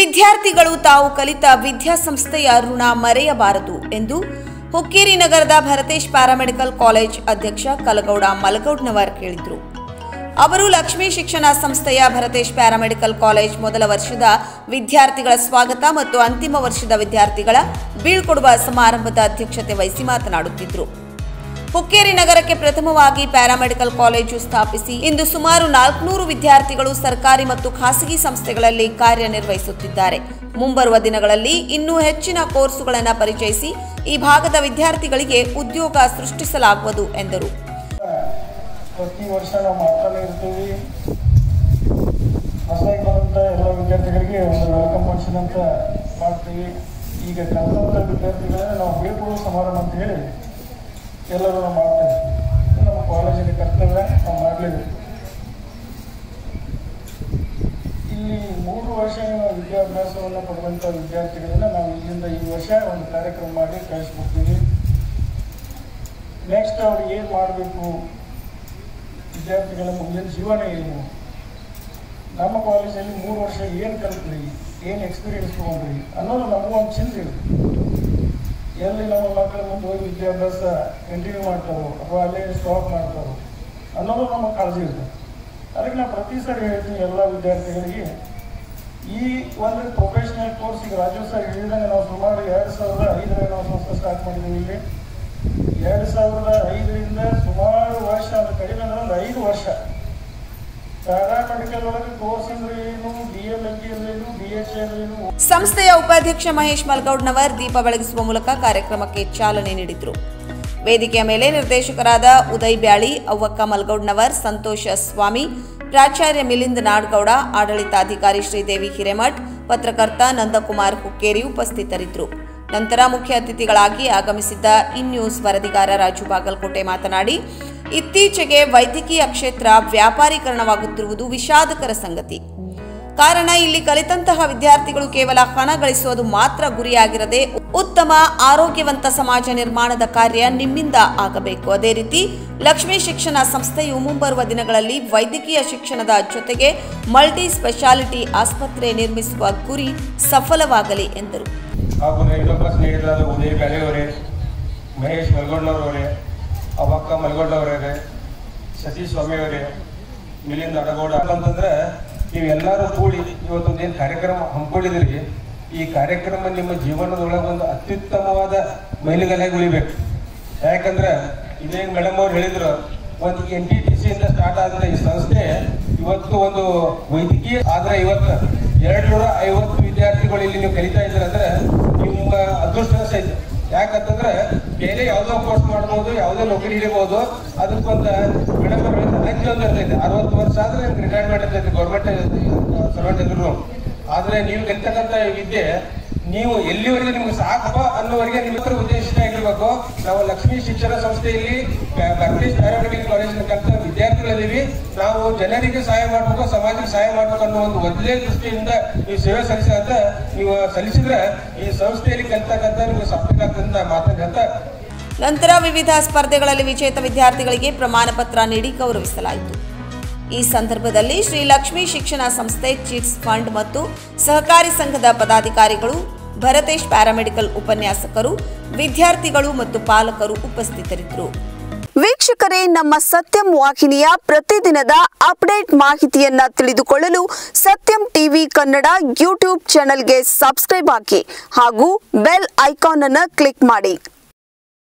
ವಿದ್ಯಾರ್ಥಿಗಳು ತಾವು ಕಲಿತ ವಿದ್ಯಾಸಂಸ್ಥೆಯ ಋಣ ಮರೆಯಬಾರದು ಎಂದು ಹುಕ್ಕೇರಿ ನಗರದ ಭರತೇಶ್ ಪ್ಯಾರಾಮೆಡಿಕಲ್ ಕಾಲೇಜ್ ಅಧ್ಯಕ್ಷ ಕಲಗೌಡ ಮಲಗೌಡ್ನವರ್ ಹೇಳಿದರು ಅವರು ಲಕ್ಷ್ಮೀ ಶಿಕ್ಷಣ ಸಂಸ್ಥೆಯ ಭರತೇಶ್ ಪ್ಯಾರಾಮೆಡಿಕಲ್ ಕಾಲೇಜ್ ಮೊದಲ ವರ್ಷದ ವಿದ್ಯಾರ್ಥಿಗಳ ಸ್ವಾಗತ ಮತ್ತು ಅಂತಿಮ ವರ್ಷದ ವಿದ್ಯಾರ್ಥಿಗಳ ಬೀಳ್ಕೊಡುವ ಸಮಾರಂಭದ ಅಧ್ಯಕ್ಷತೆ ವಹಿಸಿ ಮಾತನಾಡುತ್ತಿದ್ದರು ಹುಕ್ಕೇರಿ ನಗರಕ್ಕೆ ಪ್ರಥಮವಾಗಿ ಪ್ಯಾರಾಮೆಡಿಕಲ್ ಕಾಲೇಜು ಸ್ಥಾಪಿಸಿ ಇಂದು ಸುಮಾರು ನಾಲ್ಕುನೂರು ವಿದ್ಯಾರ್ಥಿಗಳು ಸರ್ಕಾರಿ ಮತ್ತು ಖಾಸಗಿ ಸಂಸ್ಥೆಗಳಲ್ಲಿ ಕಾರ್ಯನಿರ್ವಹಿಸುತ್ತಿದ್ದಾರೆ ಮುಂಬರುವ ದಿನಗಳಲ್ಲಿ ಇನ್ನೂ ಹೆಚ್ಚಿನ ಕೋರ್ಸುಗಳನ್ನು ಪರಿಚಯಿಸಿ ಈ ಭಾಗದ ವಿದ್ಯಾರ್ಥಿಗಳಿಗೆ ಉದ್ಯೋಗ ಸೃಷ್ಟಿಸಲಾಗುವುದು ಎಂದರು ಪ್ರತಿ ವರ್ಷ ನಾವು ಮಾಡ್ತಾನೆ ಇರ್ತೀವಿ ಹೊಸದಾಗಿ ಬಂದಂಥ ಎಲ್ಲ ವಿದ್ಯಾರ್ಥಿಗಳಿಗೆ ಒಂದು ವೆಲ್ಕಮ್ ಫಂಕ್ಷನ್ ಅಂತ ಮಾಡ್ತೀವಿ ಈಗ ಕಲಿತಂಥ ವಿದ್ಯಾರ್ಥಿಗಳನ್ನ ನಾವು ಬೀಳ್ಕೊಡುವ ಸಮಾರಂಭ ಅಂತ ಹೇಳಿ ಎಲ್ಲರೂ ನಾವು ಮಾಡ್ತಾ ಇರ್ತೀವಿ ಇದು ನಮ್ಮ ಕಾಲೇಜಿನ ಕರ್ತವ್ಯ ನಾವು ಮಾಡಲೇಬೇಕು ಇಲ್ಲಿ ಮೂರು ವರ್ಷ ವಿದ್ಯಾಭ್ಯಾಸವನ್ನು ಪಡೆದಂಥ ವಿದ್ಯಾರ್ಥಿಗಳನ್ನ ನಾವು ಇಲ್ಲಿಂದ ಈ ವರ್ಷ ಒಂದು ಕಾರ್ಯಕ್ರಮ ಮಾಡಿ ಕಳಿಸ್ಕೊಡ್ತೀವಿ ನೆಕ್ಸ್ಟ್ ಅವ್ರು ಏನು ಮಾಡಬೇಕು ವಿದ್ಯಾರ್ಥಿಗಳ ಮುಂದಿನ ಜೀವನ ಏನು ನಮ್ಮ ಕಾಲೇಜಲ್ಲಿ ಮೂರು ವರ್ಷ ಏನು ಕಲಿತ್ರಿ ಏನು ಎಕ್ಸ್ಪೀರಿಯನ್ಸ್ ತೊಗೊಂಡ್ರಿ ಅನ್ನೋದು ನಮಗೂ ಒಂದು ಚಿಂತೆ ಇರುತ್ತೆ ಎಲ್ಲಿ ನಮ್ಮ ಮಕ್ಕಳ ಮುಂದೆ ಹೋಗಿ ವಿದ್ಯಾಭ್ಯಾಸ ಕಂಟಿನ್ಯೂ ಮಾಡ್ತಾರೋ ಅಥವಾ ಅಲ್ಲೇ ಸ್ಟಾಪ್ ಮಾಡ್ತಾರೋ ಅನ್ನೋದು ನಮಗೆ ಕಾಳಜಿ ಇರುತ್ತೆ ಅದಕ್ಕೆ ನಾನು ಪ್ರತಿ ಸರಿ ಹೇಳ್ತೀನಿ ಎಲ್ಲ ವಿದ್ಯಾರ್ಥಿಗಳಿಗೆ ಈ ಒಂದು ಪ್ರೊಫೆಷನಲ್ ಕೋರ್ಸ್ ಈಗ ರಾಜೀವ್ ಸರ್ ಹೇಳಿದಂಗೆ ನಾವು ಸುಮಾರು ಎರಡು ಸಾವಿರದ ಐದರಲ್ಲಿ ನಾವು ಸಂಸ್ಥೆ ಸ್ಟಾರ್ಟ್ ಮಾಡಿದ್ದೀವಿ ಇಲ್ಲಿ ಎರಡು ಸಾವಿರದ ಐದರಿಂದ ಸುಮಾರು ವರ್ಷ ಅದು ಕಡಿಮೆ ಅಂದ್ರೆ ಒಂದು ಐದು ವರ್ಷ ಪ್ಯಾರಾಮೆಡಿಕಲ್ ಒಳಗೆ ಕೋರ್ಸ್ ಅಂದ್ರೆ ಏನು ಬಿ ಎಲ್ ಎಲ್ ಏನು ಬಿ ಎಚ್ ಎಲ್ ಏನು ಸಂಸ್ಥೆಯ ಉಪಾಧ್ಯಕ್ಷ ಮಹೇಶ್ ಮಲ್ಗೌಡ್ನವರ್ ದೀಪ ಬೆಳಗಿಸುವ ಮೂಲಕ ಕಾರ್ಯಕ್ರಮಕ್ಕೆ ಚಾಲನೆ ನೀಡಿದರು ವೇದಿಕೆಯ ಮೇಲೆ ನಿರ್ದೇಶಕರಾದ ಉದಯ್ ಬ್ಯಾಳಿ ಅವ್ವಕ್ಕ ಮಲ್ಗೌಡ್ನವರ್ ಸಂತೋಷ ಸ್ವಾಮಿ ಪ್ರಾಚಾರ್ಯ ಮಿಲಿಂದ್ ನಾಡ್ಗೌಡ ಆಡಳಿತಾಧಿಕಾರಿ ಶ್ರೀದೇವಿ ಹಿರೇಮಠ್ ಪತ್ರಕರ್ತ ನಂದಕುಮಾರ್ ಹುಕ್ಕೇರಿ ಉಪಸ್ಥಿತರಿದ್ದರು ನಂತರ ಮುಖ್ಯ ಅತಿಥಿಗಳಾಗಿ ಆಗಮಿಸಿದ್ದ ಇನ್ ನ್ಯೂಸ್ ವರದಿಗಾರ ರಾಜು ಬಾಗಲಕೋಟೆ ಮಾತನಾಡಿ ಇತ್ತೀಚೆಗೆ ವೈದ್ಯಕೀಯ ಕ್ಷೇತ್ರ ವ್ಯಾಪಾರೀಕರಣವಾಗುತ್ತಿರುವುದು ವಿಷಾದಕರ ಸಂಗತಿ ಕಾರಣ ಇಲ್ಲಿ ಕಲಿತಂತಹ ವಿದ್ಯಾರ್ಥಿಗಳು ಕೇವಲ ಹಣ ಗಳಿಸುವುದು ಮಾತ್ರ ಗುರಿಯಾಗಿರದೆ ಉತ್ತಮ ಆರೋಗ್ಯವಂತ ಸಮಾಜ ನಿರ್ಮಾಣದ ಕಾರ್ಯ ನಿಮ್ಮಿಂದ ಆಗಬೇಕು ಅದೇ ರೀತಿ ಲಕ್ಷ್ಮೀ ಶಿಕ್ಷಣ ಸಂಸ್ಥೆಯು ಮುಂಬರುವ ದಿನಗಳಲ್ಲಿ ವೈದ್ಯಕೀಯ ಶಿಕ್ಷಣದ ಜೊತೆಗೆ ಮಲ್ಟಿ ಸ್ಪೆಷಾಲಿಟಿ ಆಸ್ಪತ್ರೆ ನಿರ್ಮಿಸುವ ಗುರಿ ಸಫಲವಾಗಲಿ ಎಂದರು ಹಾಗೂ ಇನ್ನೊಬ್ಬ ಸ್ನೇಹಿತರಾದ ಉದಯ್ ಬ್ಯಾಲೆಯವರೇ ಮಹೇಶ್ ಮಲ್ಗೊಂಡವರವರೇ ಅವಕ್ಕ ಮಲ್ಗೊಂಡವರೇ ಸತೀಶ್ ಸ್ವಾಮಿಯವರೇ ಮಿಲಿಂದ ಅಡಗೌಡ ಅಂತಂದ್ರೆ ನೀವೆಲ್ಲರೂ ಕೂಡಿ ಇವತ್ತೊಂದು ಏನು ಕಾರ್ಯಕ್ರಮ ಹಮ್ಮಿಕೊಂಡಿದ್ದೀರಿ ಈ ಕಾರ್ಯಕ್ರಮ ನಿಮ್ಮ ಜೀವನದೊಳಗೆ ಒಂದು ಅತ್ಯುತ್ತಮವಾದ ಮೈಲಿಗಲ್ಲಾಗಿ ಉಳಿಬೇಕು ಯಾಕಂದ್ರೆ ಇದೇ ಮೇಡಮ್ ಅವ್ರು ಹೇಳಿದ್ರು ಒಂದು ಎನ್ ಟಿ ಟಿ ಸಿಯಿಂದ ಸ್ಟಾರ್ಟ್ ಆದ್ರೆ ಈ ಸಂಸ್ಥೆ ಇವತ್ತು ಒಂದು ವೈದ್ಯಕೀಯ ಆದ್ರೆ ಇವತ್ತು ಎರಡು ನೂರ ಐವತ್ತು ವಿದ್ಯಾರ್ಥಿಗಳು ಇಲ್ಲಿ ನೀವು ಕಲಿತಾ ಇದ್ದೀರ ಅಂದ್ರೆ ನಿಮ್ಮ ಅದೃಷ್ಟ ಸಹಿತ ಯಾಕಂತಂದ್ರೆ ಬೇರೆ ಯಾವುದೋ ಕೋರ್ಸ್ ಮಾಡ್ಬೋದು ಯಾವುದೋ ನೌಕರಿ ಹಿಡಿಬಹುದು ಅದಕ್ಕೊಂದು ಮೇಡಮ್ ಅಂಕಿ ಒಂದು ಇರ್ತೈತೆ ಅರವತ್ತು ವರ್ಷ ಆದ್ರೆ ರಿಟೈರ್ಮೆಂಟ್ ಇರ್ತೈತೆ ಗೌರ್ಮೆಂಟ್ ಸರ್ವೆಂಟ್ ಇದ್ರು ಆದ್ರೆ ನೀವು ಕಲಿತಕ್ಕಂಥ ವಿದ್ಯೆ ನೀವು ಎಲ್ಲಿವರೆಗೆ ನಿಮ್ಗೆ ಸಾಕಪ್ಪ ಅನ್ನೋವರೆಗೆ ನಿಮ್ಮ ಹತ್ರ ಉದ್ದೇಶ ಆಗಿರ್ಬೇಕು ನಾವು ಲಕ್ಷ್ಮೀ ಶಿಕ್ಷಣ ಸಂಸ್ಥೆಯಲ್ಲಿ ಭಕ್ತೇಶ್ ಪ್ಯಾರಾಮೆಡಿಕಲ್ ಕಾಲೇಜಿನ ಕಲಿತ ವಿದ್ಯಾರ್ಥಿಗಳಿದ್ದೀವಿ ನಾವು ಜನರಿಗೆ ಸಹಾಯ ಮಾಡಬೇಕು ಸಮಾಜಕ್ಕೆ ಸಹಾಯ ಮಾಡಬೇಕು ಅನ್ನೋ ಒಂದು ಒಳ್ಳೆಯ ದೃಷ್ಟಿಯಿಂದ ನೀವು ಸೇವೆ ಸಲ್ಲಿಸಿದಂತ ನೀವು ಸಲ್ಲಿಸಿದ್ರೆ ಈ ಸಂಸ್ಥೆಯಲ್ಲಿ ಕಲಿತಕ್ಕಂಥ ನೀವು ಸಾರ್ಥಕ ಮಾತನ್ನ ಹೇಳ್ತಾ ನಂತರ ವಿವಿಧ ಸ್ಪರ್ಧೆಗಳಲ್ಲಿ ವಿಜೇತ ವಿದ್ಯಾರ್ಥಿಗಳಿಗೆ ಪ್ರಮಾಣ ಪತ್ರ ನೀಡಿ ಗೌರವಿಸಲಾಯಿತು ಈ ಸಂದರ್ಭದಲ್ಲಿ ಶ್ರೀ ಲಕ್ಷ್ಮೀ ಶಿಕ್ಷಣ ಸಂಸ್ಥೆ ಚಿಟ್ಸ್ ಫಂಡ್ ಮತ್ತು ಸಹಕಾರಿ ಸಂಘದ ಪದಾಧಿಕಾರಿಗಳು ಭರತೇಶ್ ಪ್ಯಾರಾಮೆಡಿಕಲ್ ಉಪನ್ಯಾಸಕರು ವಿದ್ಯಾರ್ಥಿಗಳು ಮತ್ತು ಪಾಲಕರು ಉಪಸ್ಥಿತರಿದ್ದರು ವೀಕ್ಷಕರೇ ನಮ್ಮ ಸತ್ಯಂ ವಾಹಿನಿಯ ಪ್ರತಿದಿನದ ಅಪ್ಡೇಟ್ ಮಾಹಿತಿಯನ್ನ ತಿಳಿದುಕೊಳ್ಳಲು ಸತ್ಯಂ ಟಿವಿ ಕನ್ನಡ ಯೂಟ್ಯೂಬ್ ಚಾನೆಲ್ಗೆ ಸಬ್ಸ್ಕ್ರೈಬ್ ಹಾಕಿ ಹಾಗೂ ಬೆಲ್ ಐಕಾನ್ ಅನ್ನು ಕ್ಲಿಕ್ ಮಾಡಿ